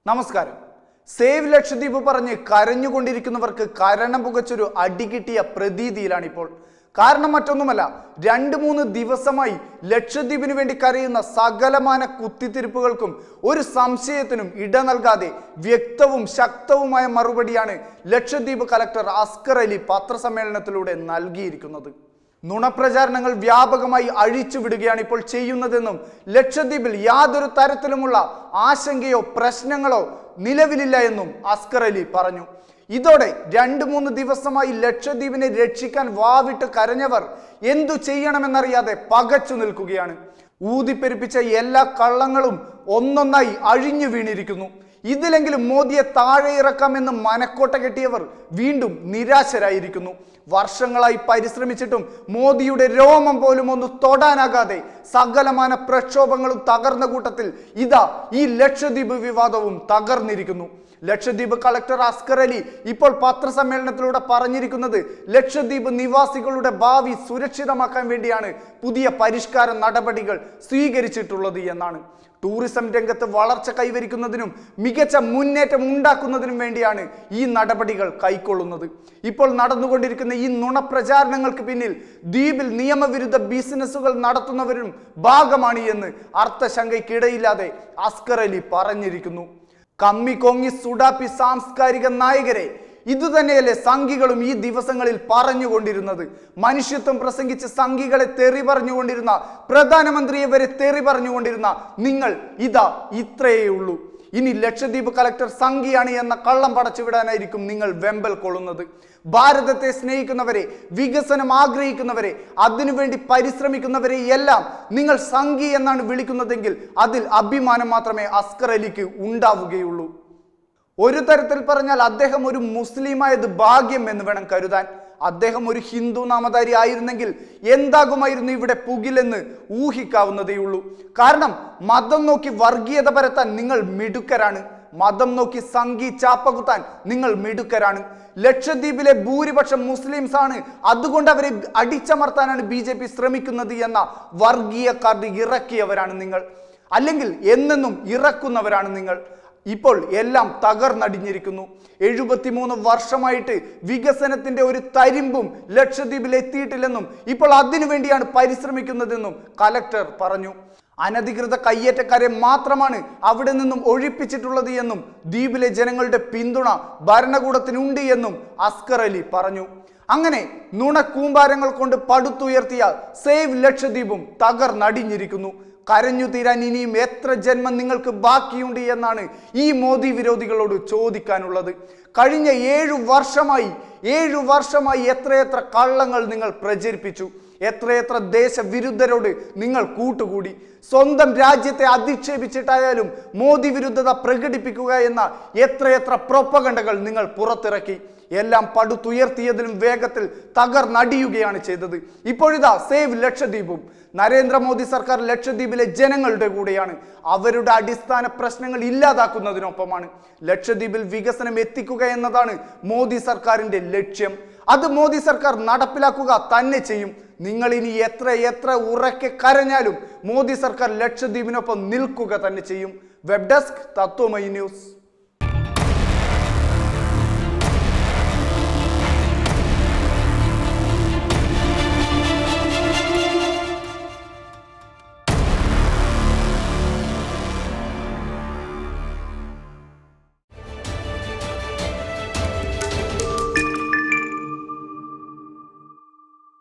നമസ്കാരം സേവ് ലക്ഷദ്വീപ് പറഞ്ഞ് കരഞ്ഞുകൊണ്ടിരിക്കുന്നവർക്ക് കരണം പുകച്ചൊരു അടി കിട്ടിയ പ്രതീതിയിലാണ് ഇപ്പോൾ കാരണം മറ്റൊന്നുമല്ല രണ്ട് മൂന്ന് ദിവസമായി ലക്ഷദ്വീപിന് വേണ്ടി കരയുന്ന സകലമാന കുത്തിത്തിരിപ്പുകൾക്കും ഒരു സംശയത്തിനും ഇട നൽകാതെ വ്യക്തവും ശക്തവുമായ മറുപടിയാണ് ലക്ഷദ്വീപ് കലക്ടർ അസ്കർ അലി പത്രസമ്മേളനത്തിലൂടെ നൽകിയിരിക്കുന്നത് നുണപ്രചാരണങ്ങൾ വ്യാപകമായി അഴിച്ചുവിടുകയാണ് ഇപ്പോൾ ചെയ്യുന്നതെന്നും ലക്ഷദ്വീപിൽ യാതൊരു തരത്തിലുമുള്ള ആശങ്കയോ പ്രശ്നങ്ങളോ നിലവിലില്ല എന്നും അസ്കർ അലി പറഞ്ഞു ഇതോടെ രണ്ട് മൂന്ന് ദിവസമായി ലക്ഷദ്വീപിനെ രക്ഷിക്കാൻ വാവിട്ട് കരഞ്ഞവർ എന്തു ചെയ്യണമെന്നറിയാതെ പകച്ചു നിൽക്കുകയാണ് ഊതിപ്പെരുപ്പിച്ച എല്ലാ കള്ളങ്ങളും ഒന്നൊന്നായി അഴിഞ്ഞു വീണിരിക്കുന്നു ഇതിലെങ്കിലും മോദിയെ താഴെ ഇറക്കാമെന്ന് മനക്കോട്ട കെട്ടിയവർ വീണ്ടും നിരാശരായിരിക്കുന്നു വർഷങ്ങളായി പരിശ്രമിച്ചിട്ടും മോദിയുടെ രോമം പോലും ഒന്ന് തൊടാനാകാതെ സകലമാന പ്രക്ഷോഭങ്ങളും തകർന്ന കൂട്ടത്തിൽ ഇതാ ഈ ലക്ഷദ്വീപ് വിവാദവും തകർന്നിരിക്കുന്നു ലക്ഷദ്വീപ് കളക്ടർ അസ്കർ അലി ഇപ്പോൾ പത്രസമ്മേളനത്തിലൂടെ പറഞ്ഞിരിക്കുന്നത് ലക്ഷദ്വീപ് നിവാസികളുടെ ഭാവി സുരക്ഷിതമാക്കാൻ വേണ്ടിയാണ് പുതിയ പരിഷ്കാര നടപടികൾ സ്വീകരിച്ചിട്ടുള്ളത് എന്നാണ് ടൂറിസം രംഗത്ത് വളർച്ച കൈവരിക്കുന്നതിനും മികച്ച മുന്നേറ്റം ഉണ്ടാക്കുന്നതിനും വേണ്ടിയാണ് ഈ നടപടികൾ കൈക്കൊള്ളുന്നത് ഇപ്പോൾ നടന്നുകൊണ്ടിരിക്കുന്ന ഈ നുണപ്രചാരണങ്ങൾക്ക് പിന്നിൽ ദ്വീപിൽ നിയമവിരുദ്ധ ബിസിനസ്സുകൾ നടത്തുന്നവരും ഭാഗമാണ് എന്ന് അർത്ഥശങ്കയ്ക്കിടയില്ലാതെ അസ്കർ അലി പറഞ്ഞിരിക്കുന്നു കമ്മി കൊങ്ങി സുഡാപ്പി സാംസ്കാരിക നായകരെ ഇതുതന്നെയല്ലേ സംഘികളും ഈ ദിവസങ്ങളിൽ പറഞ്ഞുകൊണ്ടിരുന്നത് മനുഷ്യത്വം പ്രസംഗിച്ച് സംഘികളെ തെറി പറഞ്ഞുകൊണ്ടിരുന്ന പ്രധാനമന്ത്രിയെ വരെ തെറി പറഞ്ഞുകൊണ്ടിരുന്ന നിങ്ങൾ ഇതാ ഇത്രയേ ഉള്ളൂ ഇനി ലക്ഷദ്വീപ് കലക്ടർ സംഘിയാണ് എന്ന കള്ളം പടച്ചുവിടാനായിരിക്കും നിങ്ങൾ വെമ്പൽ കൊള്ളുന്നത് ഭാരതത്തെ സ്നേഹിക്കുന്നവരെ വികസനം ആഗ്രഹിക്കുന്നവരെ അതിനുവേണ്ടി പരിശ്രമിക്കുന്നവരെ എല്ലാം നിങ്ങൾ സംഘി എന്നാണ് വിളിക്കുന്നതെങ്കിൽ അതിൽ അഭിമാനം മാത്രമേ അസ്കർ അലിക്ക് ഉണ്ടാവുകയുള്ളൂ ഒരു തരത്തിൽ പറഞ്ഞാൽ അദ്ദേഹം ഒരു മുസ്ലിമായത് ഭാഗ്യം എന്ന് വേണം കരുതാൻ അദ്ദേഹം ഒരു ഹിന്ദു നാമധാരി ആയിരുന്നെങ്കിൽ എന്താകുമായിരുന്നു ഇവിടെ പുകിലെന്ന് ഊഹിക്കാവുന്നതേയുള്ളൂ കാരണം മതം നോക്കി വർഗീയത പരത്താൻ നിങ്ങൾ മിടുക്കരാണ് മതം നോക്കി സംഘി ചാപ്പകുത്താൻ നിങ്ങൾ മിടുക്കരാണ് ലക്ഷദ്വീപിലെ ഭൂരിപക്ഷം മുസ്ലിംസ് ആണ് അതുകൊണ്ട് അവരെ അടിച്ചമർത്താനാണ് ബി ജെ പി ശ്രമിക്കുന്നത് എന്ന വർഗീയ കാർഡ് ഇറക്കിയവരാണ് നിങ്ങൾ അല്ലെങ്കിൽ എന്നെന്നും ഇറക്കുന്നവരാണ് നിങ്ങൾ ഇപ്പോൾ എല്ലാം തകർന്നടിഞ്ഞിരിക്കുന്നു എഴുപത്തിമൂന്ന് വർഷമായിട്ട് വികസനത്തിന്റെ ഒരു തരിമ്പും ലക്ഷദ്വീപിൽ എത്തിയിട്ടില്ലെന്നും ഇപ്പോൾ അതിനു വേണ്ടിയാണ് പരിശ്രമിക്കുന്നതെന്നും കലക്ടർ പറഞ്ഞു അനധികൃത കയ്യേറ്റക്കാരെ മാത്രമാണ് അവിടെ നിന്നും ഒഴിപ്പിച്ചിട്ടുള്ളത് എന്നും ദ്വീപിലെ ജനങ്ങളുടെ പിന്തുണ ഭരണകൂടത്തിനുണ്ട് എന്നും അസ്കർ അലി പറഞ്ഞു അങ്ങനെ നുണക്കൂമ്പാരങ്ങൾ കൊണ്ട് പടുത്തുയർത്തിയ സേവ് ലക്ഷദ്വീപും തകർന്നടിഞ്ഞിരിക്കുന്നു കരഞ്ഞു തീരാൻ ഇനിയും എത്ര ജന്മം നിങ്ങൾക്ക് ബാക്കിയുണ്ട് എന്നാണ് ഈ മോദി വിരോധികളോട് ചോദിക്കാനുള്ളത് കഴിഞ്ഞ ഏഴു വർഷമായി ഏഴു വർഷമായി എത്രയെത്ര കള്ളങ്ങൾ നിങ്ങൾ പ്രചരിപ്പിച്ചു എത്രയെത്ര ദേശവിരുദ്ധരോട് നിങ്ങൾ കൂട്ടുകൂടി സ്വന്തം രാജ്യത്തെ അധിക്ഷേപിച്ചിട്ടായാലും മോദി വിരുദ്ധത പ്രകടിപ്പിക്കുക എന്ന എത്രയെത്ര പ്രൊപ്പകണ്ടകൾ നിങ്ങൾ പുറത്തിറക്കി എല്ലാം പടുത്തുയർത്തിയതിലും വേഗത്തിൽ തകർന്നടിയുകയാണ് ചെയ്തത് ഇപ്പോഴിതാ സേവ് ലക്ഷദ്വീപും നരേന്ദ്രമോദി സർക്കാർ ലക്ഷദ്വീപിലെ ജനങ്ങളുടെ കൂടെയാണ് അവരുടെ അടിസ്ഥാന പ്രശ്നങ്ങൾ ഇല്ലാതാക്കുന്നതിനൊപ്പമാണ് ലക്ഷദ്വീപിൽ വികസനം എത്തിക്കുക എന്നതാണ് മോദി സർക്കാരിന്റെ ലക്ഷ്യം അത് മോദി സർക്കാർ നടപ്പിലാക്കുക തന്നെ ചെയ്യും നിങ്ങൾ ഇനി എത്ര എത്ര ഉറക്കെ കരഞ്ഞാലും മോദി സർക്കാർ ലക്ഷദ്വീപിനൊപ്പം നിൽക്കുക തന്നെ ചെയ്യും വെബ് ഡെസ്ക് തത്വമൈ ന്യൂസ്